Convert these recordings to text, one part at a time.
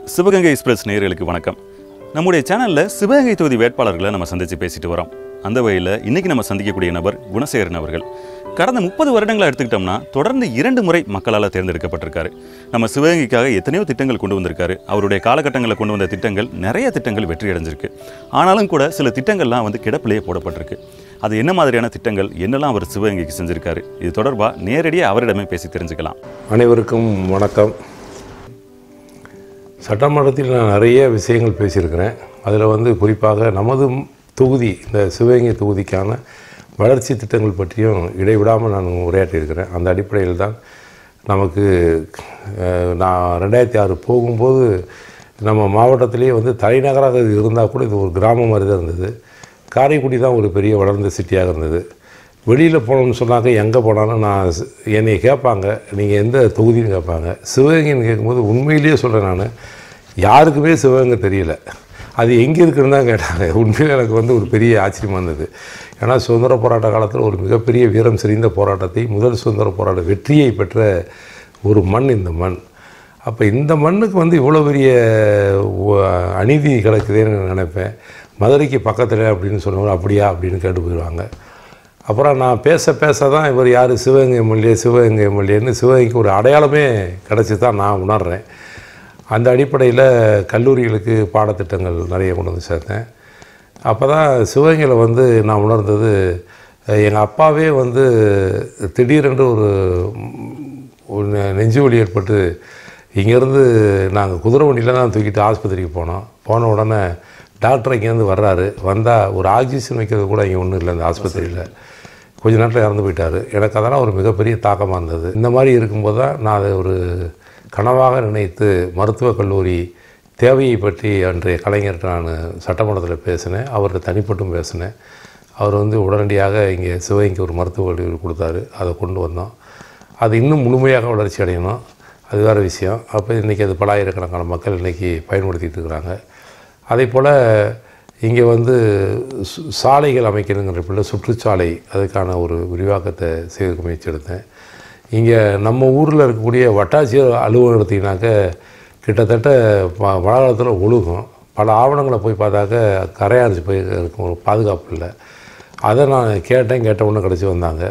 Sivaganga express நேயர்களுக்கு வணக்கம் நம்முடைய சேனலில் சிவகங்கை தொகுதி வேட்பாளர்களை நம்ம சந்தித்து பேசிட்டு வரோம் அந்த வகையில் இன்னைக்கு நம்ம சந்திக்கக்கூடிய நபர் குணசேகரன் அவர்கள் கடந்த முப்பது வருடங்களை எடுத்துக்கிட்டோம்னா தொடர்ந்து இரண்டு முறை மக்களால் தேர்ந்தெடுக்கப்பட்டிருக்காரு நம்ம சிவகங்கைக்காக எத்தனையோ திட்டங்கள் கொண்டு வந்திருக்காரு அவருடைய காலகட்டங்களில் கொண்டு வந்த திட்டங்கள் நிறைய திட்டங்கள் வெற்றி அடைஞ்சிருக்கு ஆனாலும் கூட சில திட்டங்கள்லாம் வந்து கிடப்பிலேயே போடப்பட்டிருக்கு அது என்ன மாதிரியான திட்டங்கள் என்னெல்லாம் அவர் சிவகங்கைக்கு செஞ்சிருக்காரு இது தொடர்பாக நேரடியாக அவரிடமே பேசி தெரிஞ்சுக்கலாம் அனைவருக்கும் வணக்கம் சட்டமன்றத்தில் நான் நிறைய விஷயங்கள் பேசியிருக்கிறேன் அதில் வந்து குறிப்பாக நமது தொகுதி இந்த சிவகங்கை தொகுதிக்கான வளர்ச்சி திட்டங்கள் பற்றியும் இடைவிடாமல் நான் உரையாற்றியிருக்கிறேன் அந்த அடிப்படையில் தான் நமக்கு அஹ், நான் ரெண்டாயிரத்தி ஆறு போகும்போது நம்ம மாவட்டத்திலேயே வந்து தலைநகராக இது இருந்தால் கூட இது ஒரு கிராமம் மாதிரி தான் இருந்தது காரைக்குடி தான் ஒரு பெரிய வளர்ந்த சிட்டியாக இருந்தது வெளியில் போனோம்னு சொன்னாக்க எங்கே போனாலும் நான் ஸ்- என்னை கேட்பாங்க நீங்கள் எந்த தொகுதின்னு கேட்பாங்க சிவகங்கைன்னு கேட்கும்போது உண்மையிலேயே சொல்கிறேன் நான் யாருக்குமே சிவகங்கை தெரியல அது எங்கே இருக்குன்னு தான் கேட்டாங்க உண்மையிலே எனக்கு வந்து ஒரு பெரிய ஆச்சரியமாக இருந்தது ஏன்னா சுதந்திர போராட்ட காலத்தில் ஒரு மிகப்பெரிய வீரம் செறிந்த போராட்டத்தை முதல் சுதந்திர போராட்ட வெற்றியை பெற்ற ஒரு மண் இந்த மண் அப்போ இந்த மண்ணுக்கு வந்து இவ்வளோ பெரிய ஒ- அநீதி கிடக்குதேன்னு நினைப்பேன் மதுரைக்கு பக்கத்தில் அப்படின்னு சொன்னவங்க அப்படியா அப்படின்னு கேட்டு போயிடுவாங்க அப்புறம் நான் பேச பேச தான் இவர் யார் சிவகங்கை எம்எல்ஏ சிவகங்கை எம்எல்ஏன்னு சிவகங்கைக்கு ஒரு அடையாளமே கிடச்சி தான் நான் உணர்றேன் அந்த அடிப்படையில் கல்லூரிகளுக்கு பாடத்திட்டங்கள் நிறைய கொண்டு வந்து சேர்த்தேன் அப்போ தான் சிவகங்கையில் வந்து நான் உணர்ந்தது எங்கள் அப்பாவே வந்து திடீரென்று ஒரு ஒரு நெ- நெஞ்சு வலி ஏற்பட்டு இங்கேருந்து நாங்கள் குதிரை வண்டியில் தான் தூக்கிட்டு ஆஸ்பத்திரிக்கு போனோம் போன உடனே டாக்டர் இங்கேருந்து வர்றாரு வந்தால் ஒரு ஆக்சிஜன் வைக்கிறது கூட இங்கே ஒன்றும் இல்லை இந்த ஆஸ்பத்திரியில் கொஞ்ச நேரத்தில் இறந்து போயிட்டார் எனக்கு அதெல்லாம் ஒரு மிகப்பெரிய தாக்கமாக இருந்தது இந்த மாதிரி இருக்கும்போது தான் நான் அதை ஒரு கனவாக நினைத்து மருத்துவக் கல்லூரி தேவையை பற்றி அன்றைய கலைஞர்கிட்ட நான் சட்டமன்றத்தில் பேசினேன் அவர்கிட்ட தனிப்பட்டும் பேசினேன் அவர் வந்து உடனடியாக இங்கே சிவகங்கைக்கு ஒரு மருத்துவக் கல்லூரி கொடுத்தாரு அதை கொண்டு வந்தோம் அது இன்னும் முழுமையாக வளர்ச்சி அடையணும் அது வேறு விஷயம் அப்போ இன்றைக்கி அது பலாயிரக்கணக்கான மக்கள் இன்றைக்கி பயன்படுத்திகிட்டு இருக்கிறாங்க அதே போல் இங்கே வந்து சு- சாலைகள் அமைக்கணுங்கிற பிள்ளை சுற்றுச்சாலை அதுக்கான ஒரு விரிவாக்கத்தை செய்வதற்கு முயற்சி எடுத்தேன் இங்கே நம்ம ஊரில் இருக்கக்கூடிய வட்டாட்சியர் அலுவலகம் எடுத்திங்கனாக்க கிட்டத்தட்ட ம- மழை காலத்தில் ஒழுகும் பல ஆவணங்களை போய் பார்த்தாக்க கரையாடிச்சு போய் இருக்கும் ஒரு பாதுகாப்பு இல்லை அதை நான் கேட்டேன் கேட்ட உடனே கிடச்சி வந்தாங்க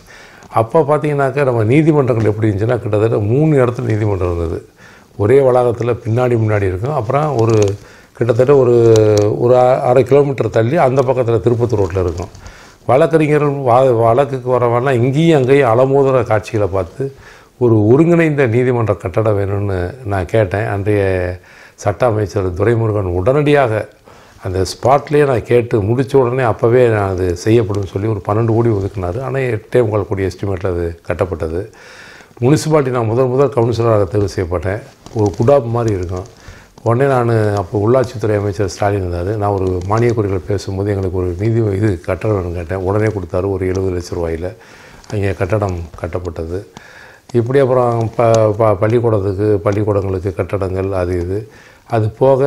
அப்போ பார்த்தீங்கன்னாக்கா நம்ம நீதிமன்றங்கள் எப்படி இருந்துச்சுன்னா கிட்டத்தட்ட மூணு இடத்துல நீதிமன்றம் இருந்தது ஒரே வளாகத்தில் பின்னாடி முன்னாடி இருக்கும் அப்புறம் ஒரு கிட்டத்தட்ட ஒரு ஒரு அ- அரை கிலோமீட்டர் தள்ளி அந்த பக்கத்தில் திருப்பத்தூர் ரோட்டில் இருக்கும் வழக்கறிஞர்கள் வா வழக்குக்கு வரவனா இங்கேயும் அங்கேயும் அலமோதுற காட்சிகளை பார்த்து ஒரு ஒருங்கிணைந்த நீதிமன்ற கட்டடம் வேணும்னு நான் கேட்டேன் அன்றைய சட்ட அமைச்சர் துரைமுருகன் உடனடியாக அந்த ஸ்பாட்லேயே நான் கேட்டு முடித்த உடனே அப்போவே நான் அது செய்யப்படும் சொல்லி ஒரு பன்னெண்டு கோடி ஒதுக்குனார் ஆனால் எட்டே முக்கால் கோடி எஸ்டிமேட்டில் அது கட்டப்பட்டது முனிசிபாலிட்டி நான் முதல் முதல் கவுன்சிலராக தேர்வு செய்யப்பட்டேன் ஒரு குடாப் மாதிரி இருக்கும் உடனே நான் அப்போ உள்ளாட்சித்துறை அமைச்சர் ஸ்டாலின் இருந்தார் நான் ஒரு மானிய கோரிக்கைகள் பேசும்போது எங்களுக்கு ஒரு நிதி இது கட்டடம் வேணும்னு கேட்டேன் உடனே கொடுத்தாரு ஒரு எழுபது லட்ச ரூபாயில் அங்கே கட்டடம் கட்டப்பட்டது இப்படி அப்புறம் ப ப பள்ளிக்கூடத்துக்கு பள்ளிக்கூடங்களுக்கு கட்டடங்கள் அது இது அது போக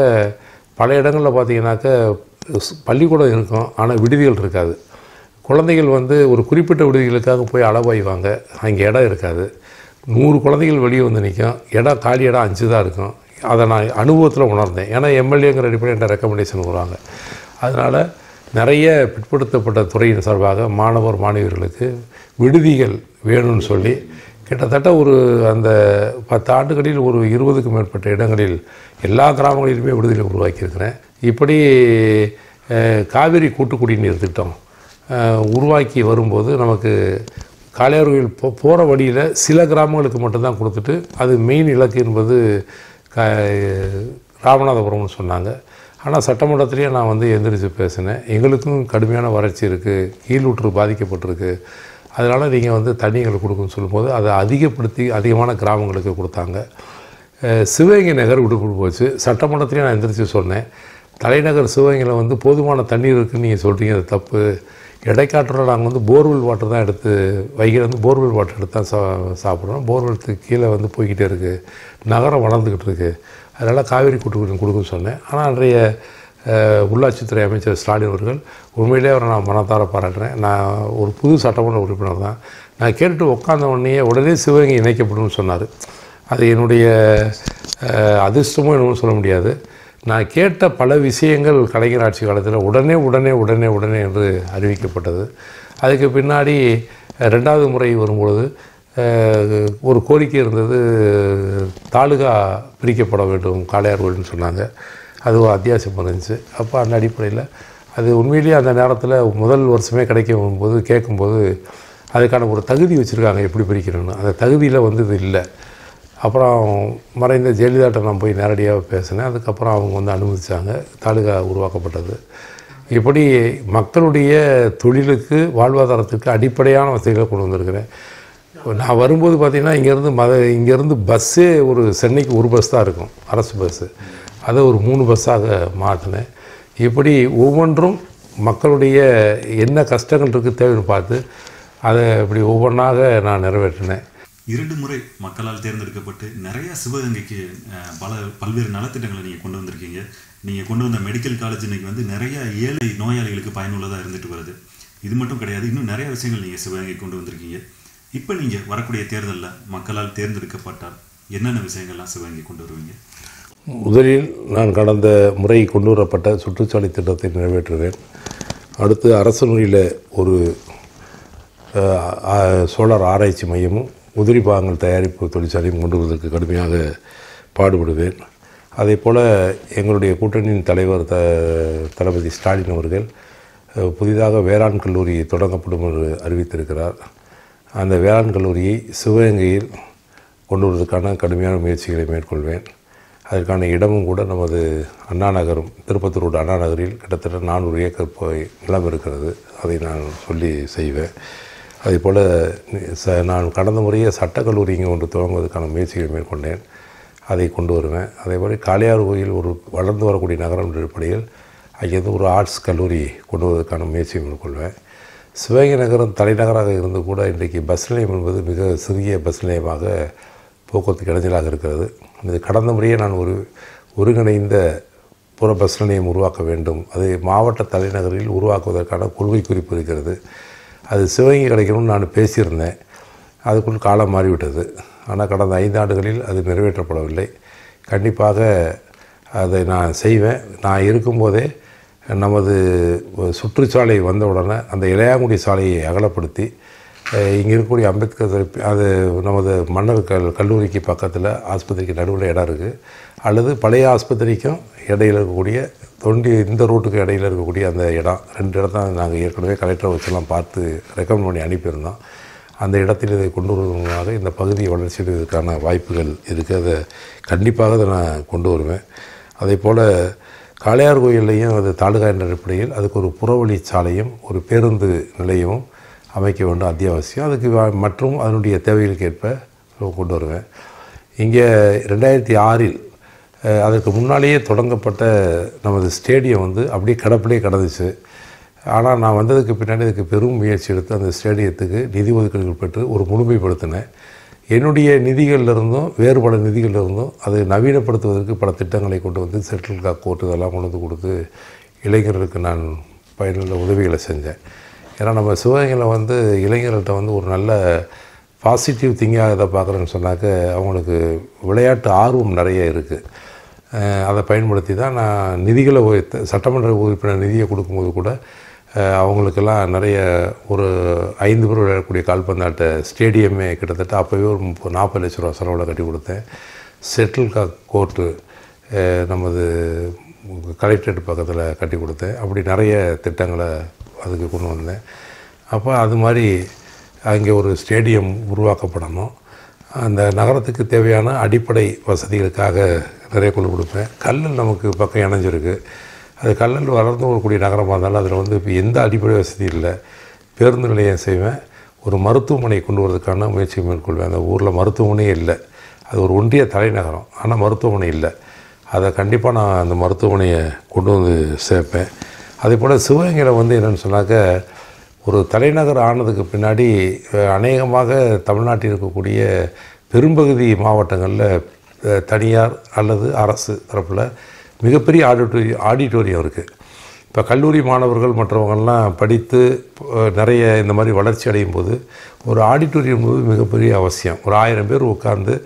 பல இடங்களில் பார்த்தீங்கன்னாக்க ஸ்- பள்ளிக்கூடம் இருக்கும் ஆனால் விடுதிகள் இருக்காது குழந்தைகள் வந்து ஒரு குறிப்பிட்ட விடுதிகளுக்காக போய் அளவாய்வாங்க அங்கே இடம் இருக்காது நூறு குழந்தைகள் வெளியே வந்து நிற்கும் இடம் காலி இடம் அஞ்சு தான் இருக்கும் அதை நான் அனுபவத்தில் உணர்ந்தேன் ஏன்னா எம்எல்ஏங்கிற அடிப்படையில் என்கிட்ட ரெக்கமெண்டேஷன் வருவாங்க அதனால் நிறைய பிற்படுத்தப்பட்ட துறையின் சார்பாக மாணவர் மாணவியர்களுக்கு விடுதிகள் வேணும்னு சொல்லி கிட்டத்தட்ட ஒரு அந்த பத்து ஆண்டுகளில் ஒரு இருபதுக்கும் மேற்பட்ட இடங்களில் எல்லா கிராமங்களிலுமே விடுதலை உருவாக்கியிருக்கிறேன் இப்படி அஹ், காவிரி கூட்டு குடிநீர் திட்டம் அஹ், உருவாக்கி வரும்போது நமக்கு காளையார்கள் போ போகிற வழியில் சில கிராமங்களுக்கு மட்டும்தான் கொடுத்துட்டு அது மெயின் இலக்கு என்பது க ராமநாதபுரம்னு சொன்னாங்க ஆனால் சட்டமன்றத்திலேயே நான் வந்து எந்திரிச்சு பேசினேன் எங்களுக்கும் கடுமையான வறட்சி இருக்குது கீழூற்று பாதிக்கப்பட்டிருக்கு அதனால் நீங்கள் வந்து தண்ணி எங்களுக்கு கொடுக்குன்னு சொல்லும்போது அதை அதிகப்படுத்தி அதிகமான கிராமங்களுக்கு கொடுத்தாங்க அஹ் சிவகங்கை நகர் விடுபட்டு போச்சு சட்டமன்றத்திலேயே நான் எந்திரிச்சு சொன்னேன் தலைநகர் சிவகங்கையில் வந்து போதுமான தண்ணீர் இருக்குன்னு நீங்கள் சொல்கிறீங்க அது தப்பு இடைக்காற்றில் நாங்கள் வந்து போர்வெல் வாட்டர் தான் எடுத்து வைகையில் வந்து போர்வெல் வாட்டர் எடுத்து தான் சா சாப்பிட்றோம் போர்வெல்த்துக்கு கீழே வந்து போய்கிட்டே இருக்குது நகரம் வளர்ந்துக்கிட்டு இருக்குது அதனால் காவேரி கூட்டு கொடுக்குன்னு சொன்னேன் ஆனால் அன்றைய அஹ், உள்ளாட்சித்துறை அமைச்சர் ஸ்டாலின் அவர்கள் உண்மையிலே அவரை நான் மனத்தார பாராட்டுறேன் நான் ஒரு புது சட்டமன்ற உறுப்பினர் தான் நான் கேட்டுட்டு உட்காந்த உடனே உடனே சிவகங்கை இணைக்கப்படும்னு சொன்னார் அது என்னுடைய அஹ், அதிர்ஷ்டமும் என்னமோ சொல்ல முடியாது நான் கேட்ட பல விஷயங்கள் கலைஞர் ஆட்சி காலத்தில் உடனே உடனே உடனே உடனே என்று அறிவிக்கப்பட்டது அதுக்கு பின்னாடி அஹ், ரெண்டாவது முறை வரும்பொழுது அஹ், ஒரு கோரிக்கை இருந்தது தாலுகா பிரிக்கப்பட வேண்டும் காளையார் கோயில்னு சொன்னாங்க அது ஒரு அத்தியாவசியம் இருந்துச்சு அப்போ அந்த அடிப்படையில் அது உண்மையிலேயே அந்த நேரத்தில் முதல் வருஷமே கிடைக்கும் போது கேட்கும்போது அதுக்கான ஒரு தகுதி வச்சுருக்காங்க எப்படி பிரிக்கணும்னு அந்த தகுதியில் வந்து இது இல்லை அப்புறம் மறைந்த ஜெயலலிதாட்ட நான் போய் நேரடியாக பேசினேன் அதுக்கப்புறம் அவங்க வந்து அனுமதிச்சாங்க தாலுகா உருவாக்கப்பட்டது இப்படி மக்களுடைய தொழிலுக்கு வாழ்வாதாரத்துக்கு அடிப்படையான வசதிகளை கொண்டு வந்திருக்கிறேன் நான் வரும்போது பார்த்தீங்கன்னா இங்கேருந்து மத இங்கேருந்து பஸ்ஸே ஒரு சென்னைக்கு ஒரு பஸ் தான் இருக்கும் அரசு பஸ்ஸு அதை ஒரு மூணு பஸ்ஸாக மாற்றினேன் இப்படி ஒவ்வொன்றும் மக்களுடைய என்ன கஷ்டங்கள் இருக்குது தேவைன்னு பார்த்து அதை இப்படி ஒவ்வொன்றாக நான் நிறைவேற்றினேன் இரண்டு முறை மக்களால் தேர்ந்தெடுக்கப்பட்டு நிறைய சிவகங்கைக்கு அஹ், பல பல்வேறு நலத்திட்டங்களை நீங்கள் கொண்டு வந்திருக்கீங்க நீங்கள் கொண்டு வந்த மெடிக்கல் காலேஜ் இன்னைக்கு வந்து நிறைய ஏழை நோயாளிகளுக்கு பயனுள்ளதாக இருந்துட்டு வருது இது மட்டும் கிடையாது இன்னும் நிறைய விஷயங்கள் நீங்கள் சிவகங்கை கொண்டு வந்திருக்கீங்க இப்போ நீங்கள் வரக்கூடிய தேர்தலில் மக்களால் தேர்ந்தெடுக்கப்பட்டால் என்னென்ன விஷயங்கள்லாம் சிவகங்கை கொண்டு வருவீங்க முதலில் நான் கடந்த முறை கொண்டு வரப்பட்ட சுற்றுச்சாலை திட்டத்தை நிறைவேற்றுவேன் அடுத்து அரசு நூலில் ஒரு அஹ், ஆ- சோலார் ஆராய்ச்சி மையமும் உதிரி பாகங்கள் தயாரிப்பு தொழிற்சாலையும் கொண்டு வருவதற்கு கடுமையாக பாடுபடுவேன் அதே போல் எங்களுடைய கூட்டணியின் தலைவர் த தளபதி ஸ்டாலின் அவர்கள் அஹ், புதிதாக வேளாண் கல்லூரி தொடங்கப்படும் என்று அறிவித்திருக்கிறார் அந்த வேளாண் கல்லூரியை சிவகங்கையில் கொண்டு வருவதற்கான கடுமையான முயற்சிகளை மேற்கொள்வேன் அதற்கான இடமும் கூட நமது அண்ணா நகரம் திருப்பத்தூர் ரோடு அண்ணா நகரில் கிட்டத்தட்ட நானூறு ஏக்கர் போய் நிலம் இருக்கிறது அதை நான் சொல்லி செய்வேன் அதே போல் ச நான் கடந்த முறையே சட்டக்கல்லூரி இங்கே ஒன்று துவங்குவதற்கான முயற்சிகளை மேற்கொண்டேன் அதை கொண்டு வருவேன் அதே போல் காளையார் கோயில் ஒரு வளர்ந்து வரக்கூடிய நகரம் என்ற அடிப்படையில் அங்கேருந்து ஒரு ஆர்ட்ஸ் கல்லூரி கொண்டு வருவதற்கான முயற்சியை மேற்கொள்வேன் சிவகங்கை நகரம் தலைநகராக இருந்து கூட இன்றைக்கு பஸ் நிலையம் என்பது மிக சிறிய பஸ் நிலையமாக போக்குவரத்துக்கு இடைஞ்சலாக இருக்கிறது இது கடந்த முறையே நான் ஒரு ஒருங்கிணைந்த புற பஸ் நிலையம் உருவாக்க வேண்டும் அது மாவட்ட தலைநகரில் உருவாக்குவதற்கான கொள்கை குறிப்பு இருக்கிறது அது சிவகங்கை கிடைக்கணும்னு நான் பேசியிருந்தேன் அதுக்குள் காலம் மாறிவிட்டது ஆனால் கடந்த ஐந்து ஆண்டுகளில் அது நிறைவேற்றப்படவில்லை கண்டிப்பாக அதை நான் செய்வேன் நான் இருக்கும்போதே நமது சுற்றுச்சாலை வந்த உடனே அந்த இளையாங்குடி சாலையை அகலப்படுத்தி அஹ், இங்கே இருக்கக்கூடிய அம்பேத்கர் சிற்பி- அது நமது மன்னர் கல் கல்லூரிக்கு பக்கத்தில் ஆஸ்பத்திரிக்கு நடுவில் இடம் இருக்குது அல்லது பழைய ஆஸ்பத்திரிக்கும் இடையில இருக்கக்கூடிய தொண்டி இந்த ரூட்டுக்கு இடையில இருக்கக்கூடிய அந்த இடம் ரெண்டு இடம் தான் நாங்கள் ஏற்கனவே கலெக்டரை வச்செல்லாம் பார்த்து ரெக்கமெண்ட் பண்ணி அனுப்பியிருந்தோம் அந்த இடத்தில் இதை கொண்டு வருவதற்காக இந்த பகுதியை வளர்ச்சியடைவதற்கான வாய்ப்புகள் இருக்குது அதை கண்டிப்பாக அதை நான் கொண்டு வருவேன் அதே போல் காளையார் கோயில்லையும் அது தாலுகா என்ற அடிப்படையில் அதுக்கு ஒரு புறவழி சாலையும் ஒரு பேருந்து நிலையமும் அமைக்க வேண்டும் அத்தியாவசியம் அதுக்கு வ- மற்றும் அதனுடைய தேவைகளுக்கு ஏற்ப கொண்டு வருவேன் இங்கே ரெண்டாயிரத்தி ஆறில் அஹ், அதற்கு முன்னாலேயே தொடங்கப்பட்ட நமது ஸ்டேடியம் வந்து அப்படியே கடப்பிலே கிடந்துச்சு ஆனால் நான் வந்ததுக்கு பின்னாடி அதுக்கு பெரும் முயற்சி எடுத்து அந்த ஸ்டேடியத்துக்கு நிதி ஒதுக்கீடுகள் பெற்று ஒரு முழுமைப்படுத்தினேன் என்னுடைய நிதிகள்ல இருந்தும் வேறு பல நிதிகள்ல இருந்தும் அதை நவீனப்படுத்துவதற்கு பல திட்டங்களை கொண்டு வந்து செட்டில் காக் கோர்ட் இதெல்லாம் கொண்டு வந்து கொடுத்து இளைஞர்களுக்கு நான் பயனுள்ள உதவிகளை செஞ்சேன் ஏன்னா நம்ம சிவகங்கையில் வந்து இளைஞர்கள்ட்ட வந்து ஒரு நல்ல பாசிட்டிவ் திங்காக இதை பார்க்குறேன்னு சொன்னாக்க அவங்களுக்கு விளையாட்டு ஆர்வம் நிறைய இருக்குது அதை பயன்படுத்தி தான் நான் நிதிகளை உயர்த்த- சட்டமன்ற உறுப்பினர் நிதியை கொடுக்கும்போது கூட அஹ், அவங்களுக்கெல்லாம் நிறைய ஒரு ஐந்து பேர் விளையாடக்கூடிய கால்பந்தாட்ட ஸ்டேடியமே கிட்டத்தட்ட அப்போவே ஒரு முப்பது நாற்பது லட்ச ரூபா செலவில் கட்டி கொடுத்தேன் செட்டில் கா கோர்ட்டு அஹ், நமது கலெக்டரேட் பக்கத்தில் கட்டி கொடுத்தேன் அப்படி நிறைய திட்டங்களை அதுக்கு கொண்டு வந்தேன் அப்போ அது மாதிரி அங்கே ஒரு ஸ்டேடியம் உருவாக்கப்படணும் அந்த நகரத்துக்கு தேவையான அடிப்படை வசதிகளுக்காக நிறைய கொண்டு கொடுப்பேன் கல்லல் நமக்கு பக்கம் இணைஞ்சிருக்கு அது கல்லல் வளர்ந்து வரக்கூடிய நகரமாக இருந்தாலும் அதில் வந்து இப்போ எந்த அடிப்படை வசதி இல்லை பேருந்து நிலையம் செய்வேன் ஒரு மருத்துவமனை கொண்டு வரதுக்கான முயற்சி மேற்கொள்வேன் அந்த ஊரில் மருத்துவமனையே இல்லை அது ஒரு ஒன்றிய தலைநகரம் ஆனால் மருத்துவமனை இல்லை அதை கண்டிப்பாக நான் அந்த மருத்துவமனையை கொண்டு வந்து சேர்ப்பேன் அதே போல் சிவகங்கையில் வந்து என்னென்னு சொன்னாக்க ஒரு தலைநகர் ஆனதுக்கு பின்னாடி அஹ், அநேகமாக தமிழ்நாட்டில் இருக்கக்கூடிய பெரும்பகுதி மாவட்டங்களில் அஹ், தனியார் அல்லது அரசு தரப்பில் மிகப்பெரிய ஆடிட்டோரி ஆடிட்டோரியம் இருக்குது இப்போ கல்லூரி மாணவர்கள் மற்றவங்கள்லாம் படித்து அஹ், நிறைய இந்த மாதிரி வளர்ச்சி அடையும் போது ஒரு ஆடிட்டோரியம் என்பது மிகப்பெரிய அவசியம் ஒரு ஆயிரம் பேர் உட்கார்ந்து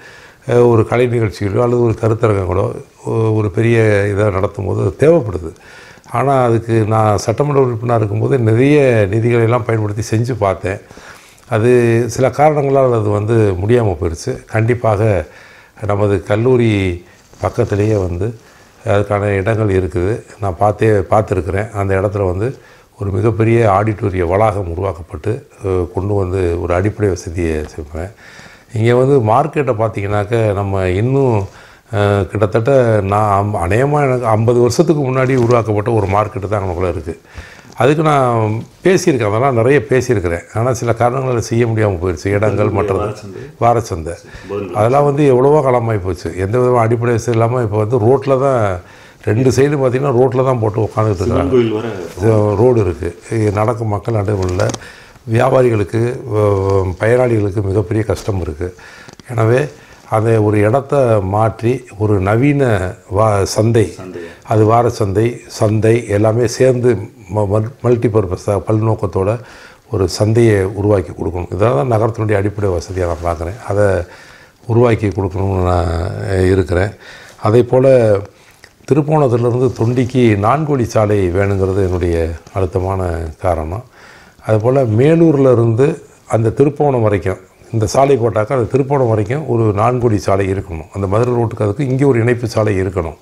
அஹ், ஒரு கலை நிகழ்ச்சிகளோ அல்லது ஒரு கருத்தரங்கங்களோ ஒ- ஒரு பெரிய இதை நடத்தும் போது அது தேவைப்படுது ஆனால் அதுக்கு நான் சட்டமன்ற உறுப்பினராக இருக்கும்போது நிறைய நிதிகளை எல்லாம் பயன்படுத்தி செஞ்சு பார்த்தேன் அது சில காரணங்களால் அது வந்து முடியாமல் போயிடுச்சு கண்டிப்பாக நமது கல்லூரி பக்கத்திலேயே வந்து அதுக்கான இடங்கள் இருக்குது நான் பார்த்தே பார்த்துருக்குறேன் அந்த இடத்துல வந்து ஒரு மிகப்பெரிய ஆடிட்டோரிய வளாகம் உருவாக்கப்பட்டு அஹ், கொண்டு வந்து ஒரு அடிப்படை வசதியை செய்வேன் இங்கே வந்து மார்க்கெட்டை பார்த்தீங்கன்னாக்க நம்ம இன்னும் அஹ், கிட்டத்தட்ட நான் அநேகமாக எனக்கு ஐம்பது வருஷத்துக்கு முன்னாடி உருவாக்கப்பட்ட ஒரு மார்க்கெட்டு தான் நமக்குள்ளே இருக்குது அதுக்கு நான் பேசியிருக்கேன் அதெல்லாம் நிறைய பேசியிருக்கிறேன் ஆனால் சில காரணங்களால் செய்ய முடியாமல் போயிடுச்சு இடங்கள் மற்றது வாரச்சந்தை அதெல்லாம் வந்து எவ்வளவோ காலமாகி போச்சு எந்த விதமான அடிப்படை வசதி இல்லாமல் இப்போ வந்து ரோட்டில் தான் ரெண்டு சைடு பார்த்திங்கன்னா ரோட்டில் தான் போட்டு உட்காந்துட்டு இருக்காங்க கோயில் வர இது ரோடு இருக்குது நடக்கும் மக்கள் நடுவில் வியாபாரிகளுக்கு அஹ், பயனாளிகளுக்கு மிகப்பெரிய கஷ்டம் இருக்குது எனவே அதை ஒரு இடத்த மாற்றி ஒரு நவீன வா சந்தை அது வார சந்தை சந்தை எல்லாமே சேர்ந்து மல்டி பர்பஸாக பல்நோக்கத்தோட ஒரு சந்தையை உருவாக்கி கொடுக்கணும் இதெல்லாம் தான் நகரத்தினுடைய அடிப்படை வசதியாக நான் பார்க்குறேன் அதை உருவாக்கி கொடுக்கணும்னு நான் அஹ், இருக்கிறேன் அதே போல் திருப்போணத்திலிருந்து தொண்டிக்கு நான்குவழி சாலை வேணுங்கிறது என்னுடைய அழுத்தமான காரணம் அதுபோல் மேலூரில் இருந்து அந்த திருப்போணம் வரைக்கும் இந்த சாலை போட்டாக்கா அந்த திருப்போணம் வரைக்கும் ஒரு நான்குவழி சாலை இருக்கணும் அந்த மதுரை ரோட்டுக்கு அதுக்கு இங்கே ஒரு இணைப்பு சாலை இருக்கணும்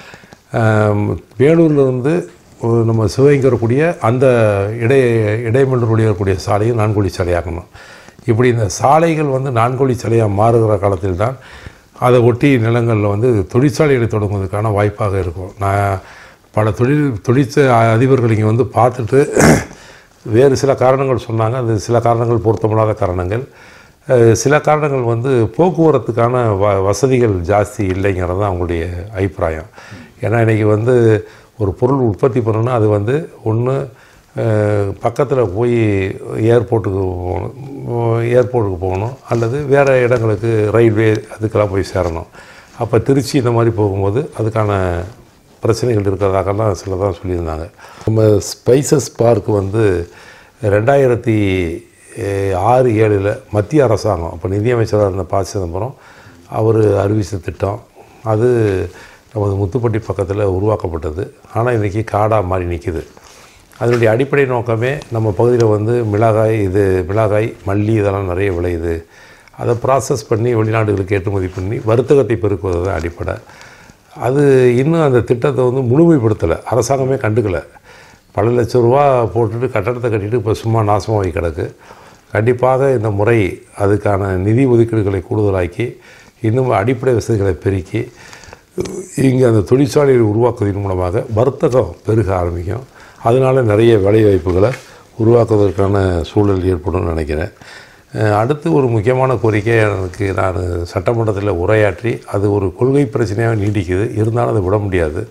ஆம், வேலூர்லேருந்து ஒரு நம்ம சிவகங்கை வரக்கூடிய அந்த இடை இடைமல்லூர் இருக்கக்கூடிய சாலையும் நான்குவழி சாலையாக்கணும் இப்படி இந்த சாலைகள் வந்து நான்குவழி சாலையாக மாறுகிற காலத்தில் தான் அதை ஒட்டி நிலங்களில் வந்து தொழிற்சாலைகளை தொடங்குவதற்கான வாய்ப்பாக இருக்கும் நான் பல தொழில் தொழிற்ச அதிபர்கள் இங்கே வந்து பார்த்துட்டு வேறு சில காரணங்கள் சொன்னாங்க அது சில காரணங்கள் பொருத்தமில்லாத காரணங்கள் அஹ், சில காரணங்கள் வந்து போக்குவரத்துக்கான வ வசதிகள் ஜாஸ்தி இல்லைங்கிறது தான் அவங்களுடைய அபிப்பிராயம் ஏன்னா இன்றைக்கி வந்து ஒரு பொருள் உற்பத்தி பண்ணணும்னா அது வந்து ஒன்று பக்கத்தில் போய் ஏர்போர்ட்டுக்கு போகணும் ஏர்போர்ட்டுக்கு போகணும் அல்லது வேறு இடங்களுக்கு ரயில்வே அதுக்கெல்லாம் போய் சேரணும் அப்போ திருச்சி இந்த மாதிரி போகும்போது அதுக்கான பிரச்சனைகள் இருக்கிறதாகலாம் சிலதான் சொல்லியிருந்தாங்க நம்ம ஸ்பைசஸ் பார்க் வந்து ரெண்டாயிரத்தி அஹ், ஆறு ஏழில் மத்திய அரசாங்கம் அப்போ நிதியமைச்சராக இருந்த ப சிதம்பரம் அவர் அறிவித்த திட்டம் அது நமது முத்துப்பட்டி பக்கத்தில் உருவாக்கப்பட்டது ஆனால் இன்றைக்கி காடாக மாறி நிற்கிது அதனுடைய அடிப்படை நோக்கமே நம்ம பகுதியில் வந்து மிளகாய் இது மிளகாய் மல்லி இதெல்லாம் நிறைய விளையுது அதை ப்ராசஸ் பண்ணி வெளிநாடுகளுக்கு ஏற்றுமதி பண்ணி வர்த்தகத்தை பெருக்குவது தான் அடிப்படை அது இன்னும் அந்த திட்டத்தை வந்து முழுமைப்படுத்தலை அரசாங்கமே கண்டுக்கலை பல லட்சம் ரூபா போட்டுட்டு கட்டடத்தை கட்டிட்டு இப்போ சும்மா நாசமாகி கிடக்கு கண்டிப்பாக இந்த முறை அதுக்கான நிதி ஒதுக்கீடுகளை கூடுதலாக்கி இன்னும் அடிப்படை வசதிகளை பெருக்கி இங்கே அந்த தொழிற்சாலையை உருவாக்குவதன் மூலமாக வர்த்தகம் பெருக ஆரம்பிக்கும் அதனால் நிறைய வேலைவாய்ப்புகளை உருவாக்குவதற்கான சூழல் ஏற்படும்னு நினைக்கிறேன் அஹ் அடுத்து ஒரு முக்கியமான கோரிக்கை எனக்கு நான் சட்டமன்றத்தில் உரையாற்றி அது ஒரு கொள்கை பிரச்சனையாக நீடிக்குது இருந்தாலும் அதை விட முடியாது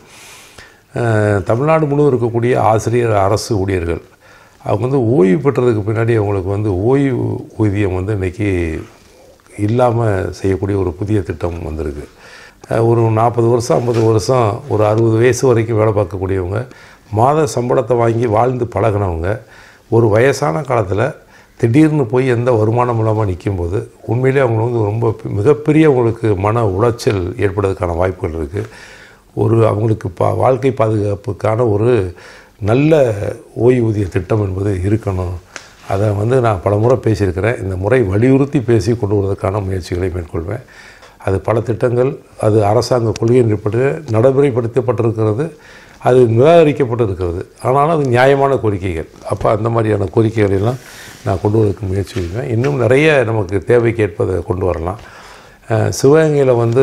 அஹ் தமிழ்நாடு முழுவதும் இருக்கக்கூடிய ஆசிரியர் அரசு ஊழியர்கள் அவங்க வந்து ஓய்வு பெற்றதுக்கு பின்னாடி அவங்களுக்கு வந்து ஓய்வு ஊதியம் வந்து இன்றைக்கி இல்லாமல் செய்யக்கூடிய ஒரு புதிய திட்டம் வந்திருக்கு அஹ் ஒரு நாற்பது வருஷம் ஐம்பது வருஷம் ஒரு அறுபது வயசு வரைக்கும் வேலை பார்க்கக்கூடியவங்க மாத சம்பளத்தை வாங்கி வாழ்ந்து பழகினவங்க ஒரு வயசான காலத்தில் திடீர்னு போய் எந்த வருமானம் இல்லாமல் நிற்கும்போது உண்மையிலே அவங்க வந்து ரொம்ப பெ- மிகப்பெரிய அவங்களுக்கு மன உளைச்சல் ஏற்படுறதுக்கான வாய்ப்புகள் இருக்குது ஒரு அவங்களுக்கு பா வாழ்க்கை பாதுகாப்புக்கான ஒரு நல்ல ஓய்வூதிய திட்டம் என்பது இருக்கணும் அதை வந்து நான் பல முறை பேசியிருக்கிறேன் இந்த முறை வலியுறுத்தி பேசி கொண்டு வருவதற்கான முயற்சிகளை மேற்கொள்வேன் அது பல திட்டங்கள் அது அரசாங்க கொள்கையின் ஏற்பட்டு நடைமுறைப்படுத்தப்பட்டிருக்கிறது அது நிராகரிக்கப்பட்டு இருக்கிறது ஆனாலும் அது நியாயமான கோரிக்கைகள் அப்போ அந்த மாதிரியான கோரிக்கைகளை எல்லாம் நான் கொண்டு வரதுக்கு முயற்சி செய்வேன் இன்னும் நிறைய நமக்கு தேவைக்கு ஏற்பதை கொண்டு வரலாம் அஹ் சிவகங்கையில் வந்து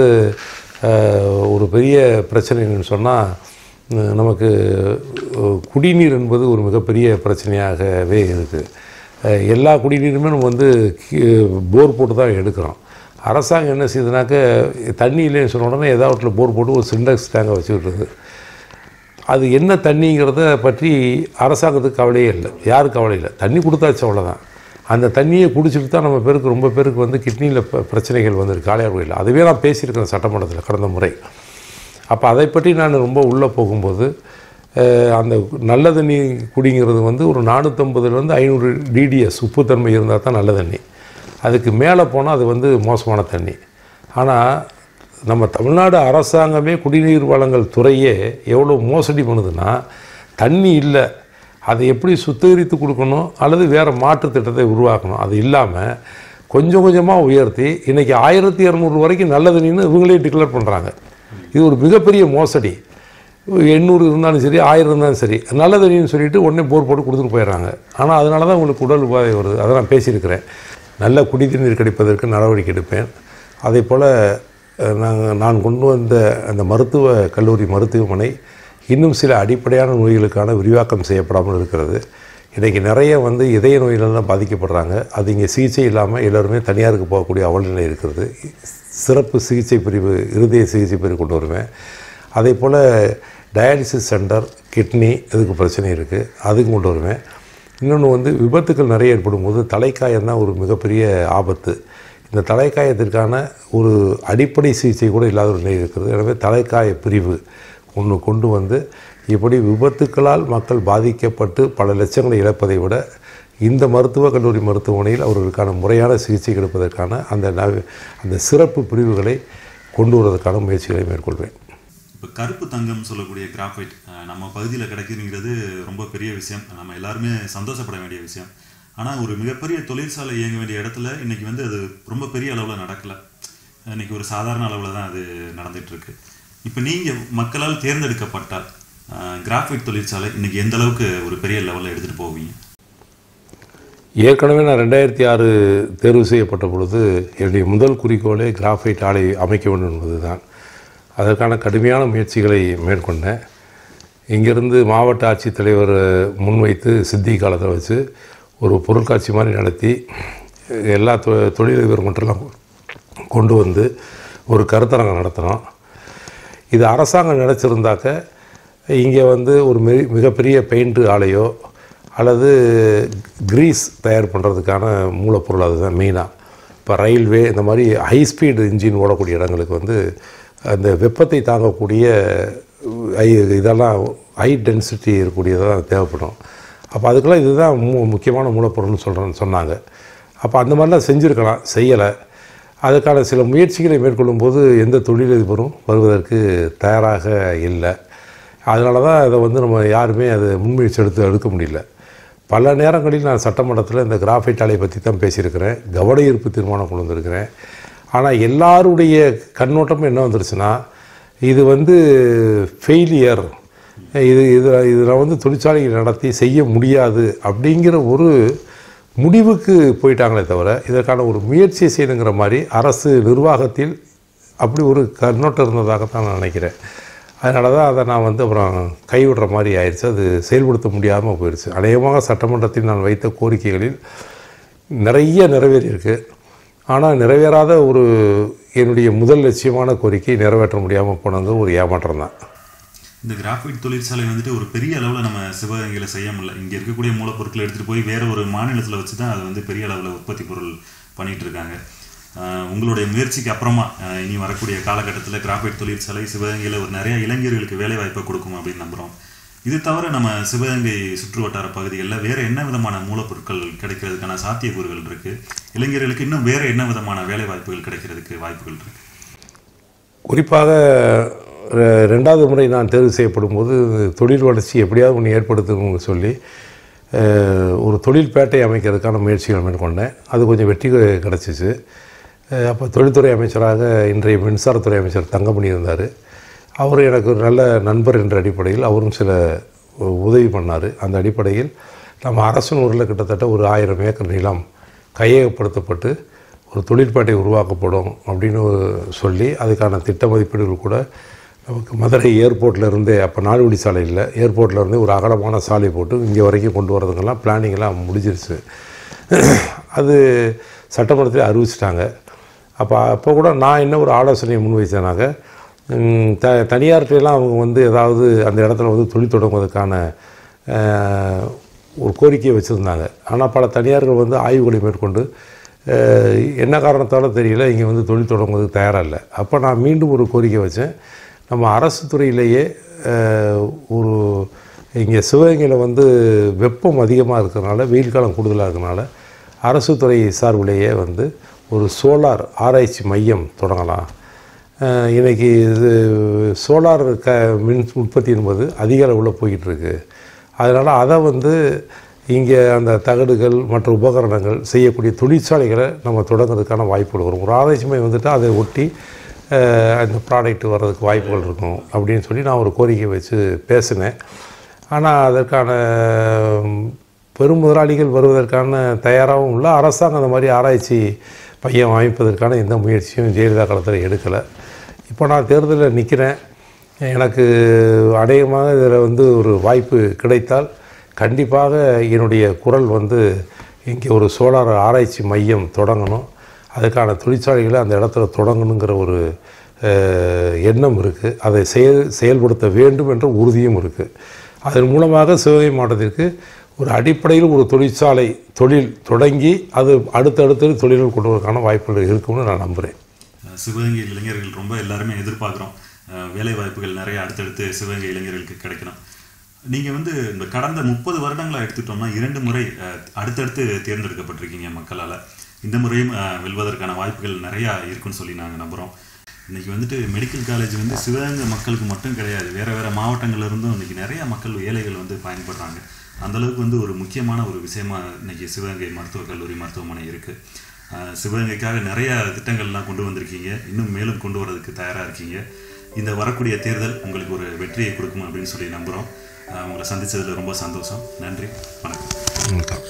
அஹ், ஒரு பெரிய பிரச்சனை என்னன்னு சொன்னால் நமக்கு அஹ், குடிநீர் என்பது ஒரு மிகப்பெரிய பிரச்சனையாகவே இருக்குது அஹ், எல்லா குடிநீருமே நம்ம வந்து கி- போர் போட்டு தான் எடுக்கிறோம் அரசாங்கம் என்ன செய்யுதுனாக்க தண்ணி இல்லைன்னு சொன்ன உடனே ஏதாவது போர் போட்டு ஒரு சிண்டெக்ஸ் டேங்கை வச்சு விட்டுருது அது என்ன தண்ணிங்கிறத பற்றி அரசாங்கத்துக்கு கவலையே இல்லை யாருக்கு கவலை இல்லை தண்ணி கொடுத்தாச்சு அவ்வளோதான் அந்த தண்ணியை குடிச்சிட்டு தான் நம்ம பேருக்கு ரொம்ப பேருக்கு வந்து கிட்னியில் பிரச்சனைகள் வந்திருக்கு காளையார் கோயில் அதுவே நான் பேசியிருக்கிறேன் சட்டமன்றத்தில் கடந்த முறை அப்போ அதை பற்றி நான் ரொம்ப உள்ளே போகும்போது அஹ், அந்த நல்ல தண்ணி குடிங்கிறது வந்து ஒரு நானூற்றம்பதுலேருந்து ஐநூறு டிடிஎஸ் உப்புத்தன்மை இருந்தால் தான் நல்ல தண்ணி அதுக்கு மேலே போனால் அது வந்து மோசமான தண்ணி ஆனால் நம்ம தமிழ்நாடு அரசாங்கமே குடிநீர் வழங்கல் துறையே எவ்வளோ மோசடி பண்ணுதுன்னா தண்ணி இல்லை அதை எப்படி சுத்திகரித்து கொடுக்கணும் அல்லது வேறு மாற்று திட்டத்தை உருவாக்கணும் அது இல்லாமல் கொஞ்சம் கொஞ்சமாக உயர்த்தி இன்றைக்கி ஆயிரத்தி இரநூறு வரைக்கும் நல்ல தண்ணின்னு இவங்களே டிக்ளேர் பண்ணுறாங்க இது ஒரு மிகப்பெரிய மோசடி எண்ணூறு இருந்தாலும் சரி ஆயிரம் இருந்தாலும் சரி நல்ல தண்ணின்னு சொல்லிட்டு உடனே போர் போட்டு கொடுத்துட்டு போயிடுறாங்க ஆனால் அதனால தான் உங்களுக்கு உடல் உபாதை வருது அதை நான் பேசியிருக்கிறேன் நல்ல குடி தண்ணீர் கிடைப்பதற்கு நடவடிக்கை எடுப்பேன் அதே போல் நாங்கள் நான் கொண்டு வந்த அந்த மருத்துவ கல்லூரி மருத்துவமனை இன்னும் சில அடிப்படையான நோய்களுக்கான விரிவாக்கம் செய்யப்படாமல் இருக்கிறது இன்றைக்கி நிறைய வந்து இதய நோய்களெல்லாம் பாதிக்கப்படுறாங்க அது இங்கே சிகிச்சை இல்லாமல் எல்லோருமே தனியாருக்கு போகக்கூடிய அவலநிலை இருக்கிறது சிறப்பு சிகிச்சை பிரிவு இருதய சிகிச்சை பிரிவு கொண்டு வருவேன் அதே போல் டயாலிசிஸ் சென்டர் கிட்னி இதுக்கு பிரச்சனை இருக்குது அதுக்கு கொண்டு வருவேன் இன்னொன்று வந்து விபத்துக்கள் நிறைய ஏற்படும் போது தலைக்காயம் தான் ஒரு மிகப்பெரிய ஆபத்து இந்த தலைக்காயத்திற்கான ஒரு அடிப்படை சிகிச்சை கூட இல்லாத ஒரு நிலை இருக்கிறது எனவே தலைக்காய பிரிவு ஒன்று கொண்டு வந்து இப்படி விபத்துக்களால் மக்கள் பாதிக்கப்பட்டு பல லட்சங்களை இழப்பதை விட இந்த மருத்துவக் கல்லூரி மருத்துவமனையில் அவர்களுக்கான முறையான சிகிச்சை கிடைப்பதற்கான அந்த நவ- அந்த சிறப்பு பிரிவுகளை கொண்டு வருவதற்கான முயற்சிகளை மேற்கொள்வேன் இப்போ கருப்பு தங்கம் சொல்லக்கூடிய கிராஃபைட் அஹ், நம்ம பகுதியில் கிடைக்குதுங்கிறது ரொம்ப பெரிய விஷயம் நம்ம எல்லாருமே சந்தோஷப்பட வேண்டிய விஷயம் ஆனால் ஒரு மிகப்பெரிய தொழிற்சாலை இயங்க வேண்டிய இடத்துல இன்னைக்கு வந்து அது ரொம்ப பெரிய அளவில் நடக்கலை இன்னைக்கு ஒரு சாதாரண அளவில் தான் அது நடந்துட்டு இருக்கு இப்போ நீங்கள் மக்களால் தேர்ந்தெடுக்கப்பட்டால் அஹ், கிராஃபைட் தொழிற்சாலை இன்னைக்கு எந்த அளவுக்கு ஒரு பெரிய லெவலில் எடுத்துகிட்டு போவீங்க ஏற்கனவே நான் ரெண்டாயிரத்தி ஆறு தேர்வு செய்யப்பட்ட பொழுது என்னுடைய முதல் குறிக்கோளே கிராஃபைட் ஆலை அமைக்க வேண்டும் என்பது தான் அதற்கான கடுமையான முயற்சிகளை மேற்கொண்டேன் இங்கிருந்து மாவட்ட ஆட்சித்தலைவர் முன்வைத்து சித்தி காலத்தை வச்சு ஒரு பொருட்காட்சி மாதிரி நடத்தி எல்லா தொ தொழிலதிபர் மட்டும் கொண்டு வந்து ஒரு கருத்தரங்கம் நடத்தினோம் இது அரசாங்கம் நினச்சிருந்தாக்க இங்கே வந்து ஒரு மிக மிகப்பெரிய பெயிண்ட் ஆலையோ அல்லது கிரீஸ் தயார் பண்ணுறதுக்கான மூலப்பொருள் அதுதான் மெயினாக இப்போ ரயில்வே இந்த மாதிரி ஹை ஸ்பீடு இன்ஜின் ஓடக்கூடிய இடங்களுக்கு வந்து அந்த வெப்பத்தை தாங்கக்கூடிய ஐ இதெல்லாம் ஹை டென்சிட்டி இருக்கக்கூடியதெல்லாம் தேவைப்படும் அப்போ அதுக்கெல்லாம் இதுதான் மு முக்கியமான மூலப்பொருள்னு சொல்கிறேன்னு சொன்னாங்க அப்போ அந்த மாதிரிலாம் செஞ்சுருக்கலாம் செய்யலை அதுக்கான சில முயற்சிகளை மேற்கொள்ளும்போது எந்த தொழிலதிபரும் வருவதற்கு தயாராக இல்லை அதனால தான் அதை வந்து நம்ம யாருமே அதை முன்முயற்சி எடுத்து எடுக்க முடியல பல நேரங்களில் நான் சட்டமன்றத்தில் இந்த கிராஃபைட் ஆலையை பற்றி தான் பேசியிருக்கிறேன் கவன ஈர்ப்பு தீர்மானம் கொண்டு வந்திருக்கிறேன் ஆனால் எல்லாருடைய கண்ணோட்டமும் என்ன வந்துருச்சுன்னா இது வந்து ஃபெயிலியர் இது இது இதில் வந்து தொழிற்சாலைகள் நடத்தி செய்ய முடியாது அப்படிங்கிற ஒரு முடிவுக்கு போயிட்டாங்களே தவிர இதற்கான ஒரு முயற்சியை செய்யணுங்கிற மாதிரி அரசு நிர்வாகத்தில் அப்படி ஒரு கண்ணோட்டம் இருந்ததாகத்தான் நான் நினைக்கிறேன் அதனால தான் அதை நான் வந்து அப்புறம் கைவிடுற மாதிரி ஆயிடுச்சு அது செயல்படுத்த முடியாமல் போயிடுச்சு அநேகமாக சட்டமன்றத்தில் நான் வைத்த கோரிக்கைகளில் நிறைய நிறைவேறியிருக்கு ஆனால் நிறைவேறாத ஒரு என்னுடைய முதல் லட்சியமான கோரிக்கை நிறைவேற்ற முடியாமல் போனது ஒரு ஏமாற்றம் தான் இந்த கிராஃபைட் தொழிற்சாலை வந்துட்டு ஒரு பெரிய அளவில் நம்ம சிவகங்கையில் செய்ய முடியல இங்கே இருக்கக்கூடிய மூலப்பொருட்களை எடுத்துகிட்டு போய் வேற ஒரு மாநிலத்தில் வச்சு தான் அது வந்து பெரிய அளவில் உற்பத்தி பொருள் பண்ணிட்டு இருக்காங்க ஆஹ் உங்களுடைய முயற்சிக்கு அப்புறமா ஆஹ் இனி வரக்கூடிய காலகட்டத்தில் கிராஃபைட் தொழிற்சாலை சிவகங்கையில் ஒரு நிறைய இளைஞர்களுக்கு வேலை வாய்ப்பை கொடுக்கும் அப்படின்னு நம்புகிறோம் இது தவிர நம்ம சிவகங்கை சுற்று வட்டார பகுதிகளில் வேற என்ன விதமான மூலப்பொருட்கள் கிடைக்கிறதுக்கான சாத்தியக்கூறுகள் இருக்கு இளைஞர்களுக்கு இன்னும் வேற என்ன விதமான வேலை வாய்ப்புகள் கிடைக்கிறதுக்கு வாய்ப்புகள் இருக்கு குறிப்பாக ரெ- ரெண்டாவது முறை நான் தேர்வு செய்யப்படும் போது தொழில் வளர்ச்சி எப்படியாவது ஒன்று ஏற்படுத்தணும்னு சொல்லி அஹ், ஒரு தொழில் பேட்டை அமைக்கிறதுக்கான முயற்சிகள் மேற்கொண்டேன் அது கொஞ்சம் வெற்றி கி- கிடச்சிச்சு அஹ், அப்போ தொழில்துறை அமைச்சராக இன்றைய மின்சாரத்துறை அமைச்சர் தங்கமணி இருந்தார் அவர் எனக்கு ஒரு நல்ல நண்பர் என்ற அடிப்படையில் அவரும் சில உ- உதவி பண்ணார் அந்த அடிப்படையில் நம்ம அரசு ஊரில் கிட்டத்தட்ட ஒரு ஆயிரம் ஏக்கர் நிலம் கையகப்படுத்தப்பட்டு ஒரு தொழிற்பேட்டை உருவாக்கப்படும் அப்படின்னு சொல்லி அதுக்கான திட்ட மதிப்பீடுகள் கூட நமக்கு மதுரை ஏர்போர்ட்ல இருந்தே அப்போ நாடுவழி சாலை இல்லை ஏர்போர்ட்ல இருந்து ஒரு அகலமான சாலை போட்டு இங்கே வரைக்கும் கொண்டு வரதுக்கெல்லாம் பிளானிங் எல்லாம் முடிஞ்சிருச்சு அது சட்டமன்றத்தில் அறிவிச்சிட்டாங்க அப்போ அப்போ கூட நான் என்ன ஒரு ஆலோசனையை முன்வைச்சேனாக்க ம், த தனியார்கிட்டலாம் அவங்க வந்து ஏதாவது அந்த இடத்துல வந்து தொழில் தொடங்குவதற்கான அஹ், ஒரு கோரிக்கையை வச்சுருந்தாங்க ஆனால் பல தனியார்கள் வந்து ஆய்வுகளை மேற்கொண்டு அஹ், என்ன காரணத்தாலும் தெரியல இங்கே வந்து தொழில் தொடங்குவதற்கு தயாராக இல்லை அப்போ நான் மீண்டும் ஒரு கோரிக்கை வச்சேன் நம்ம அரசு துறையிலேயே அஹ், ஒரு இங்கே சிவகங்கையில் வந்து வெப்பம் அதிகமாக இருக்கிறனால வெயில் காலம் கூடுதலாக இருக்கிறனால அரசு துறை சார்பிலேயே வந்து ஒரு சோலார் ஆராய்ச்சி மையம் தொடங்கலாம் அஹ் இன்னைக்கு இது சோலார் க மின் உற்பத்தி என்பது அதிக அளவில் போய்கிட்டு இருக்கு அதனால் அதை வந்து இங்கே அந்த தகடுகள் மற்ற உபகரணங்கள் செய்யக்கூடிய தொழிற்சாலைகளை நம்ம தொடங்குறதுக்கான வாய்ப்புகள் வரும் ஒரு ஆராய்ச்சி மையம் வந்துட்டு அதை ஒட்டி அஹ், அந்த ப்ராடக்ட் வர்றதுக்கு வாய்ப்புகள் இருக்கும் அப்படின்னு சொல்லி நான் ஒரு கோரிக்கை வச்சு பேசினேன் ஆனால் அதற்கான ம், பெரும் முதலாளிகள் வருவதற்கான தயாராகவும் இல்லை அரசாங்கம் அந்த மாதிரி ஆராய்ச்சி மையம் அமைப்பதற்கான எந்த முயற்சியும் ஜெயலலிதா காலத்தில் எடுக்கலை இப்போ நான் தேர்தலில் நிற்கிறேன் எனக்கு அநேகமாக இதில் வந்து ஒரு வாய்ப்பு கிடைத்தால் கண்டிப்பாக என்னுடைய குரல் வந்து இங்கே ஒரு சோலார் ஆராய்ச்சி மையம் தொடங்கணும் அதுக்கான தொழிற்சாலைகளை அந்த இடத்துல தொடங்கணுங்கிற ஒரு அஹ், எண்ணம் இருக்குது அதை செயல் செயல்படுத்த வேண்டும் என்ற உறுதியும் இருக்குது அதன் மூலமாக சிவகங்கை மாவட்டத்திற்கு ஒரு அடிப்படையில் ஒரு தொழிற்சாலை தொழில் தொடங்கி அது அடுத்தடுத்து தொழில்கள் கொண்டு வருவதற்கான வாய்ப்புகள் இருக்கும்னு நான் நம்புகிறேன் அஹ் சிவகங்கை இளைஞர்கள் ரொம்ப எல்லாருமே எதிர்பார்க்குறோம் வேலை வாய்ப்புகள் நிறைய அடுத்தடுத்து சிவகங்கை இளைஞர்களுக்கு கிடைக்கணும் நீங்கள் வந்து இந்த கடந்த முப்பது வருடங்களா எடுத்துட்டோம்னா இரண்டு முறை அஹ், அடுத்தடுத்து தேர்ந்தெடுக்கப்பட்டிருக்கீங்க மக்களால் இந்த முறையும் அஹ், வெல்வதற்கான வாய்ப்புகள் நிறையா இருக்குன்னு சொல்லி நாங்கள் நம்புகிறோம் இன்னைக்கு வந்துட்டு மெடிக்கல் காலேஜ் வந்து சிவகங்கை மக்களுக்கு மட்டும் கிடையாது வேற வேற மாவட்டங்கள்ல இருந்தும் இன்னைக்கு நிறைய மக்கள் ஏழைகள் வந்து பயன்படுறாங்க அந்த அளவுக்கு வந்து ஒரு முக்கியமான ஒரு விஷயமா இன்னைக்கு சிவகங்கை மருத்துவக் கல்லூரி மருத்துவமனை இருக்கு அஹ் சிவகங்கைக்காக நிறைய திட்டங்கள்லாம் கொண்டு வந்திருக்கீங்க இன்னும் மேலும் கொண்டு வரதுக்கு தயாரா இருக்கீங்க இந்த வரக்கூடிய தேர்தல் உங்களுக்கு ஒரு வெற்றியை கொடுக்கும் அப்படின்னு சொல்லி நம்புறோம் அஹ் உங்களை சந்திச்சதுல ரொம்ப சந்தோஷம் நன்றி வணக்கம் வணக்கம்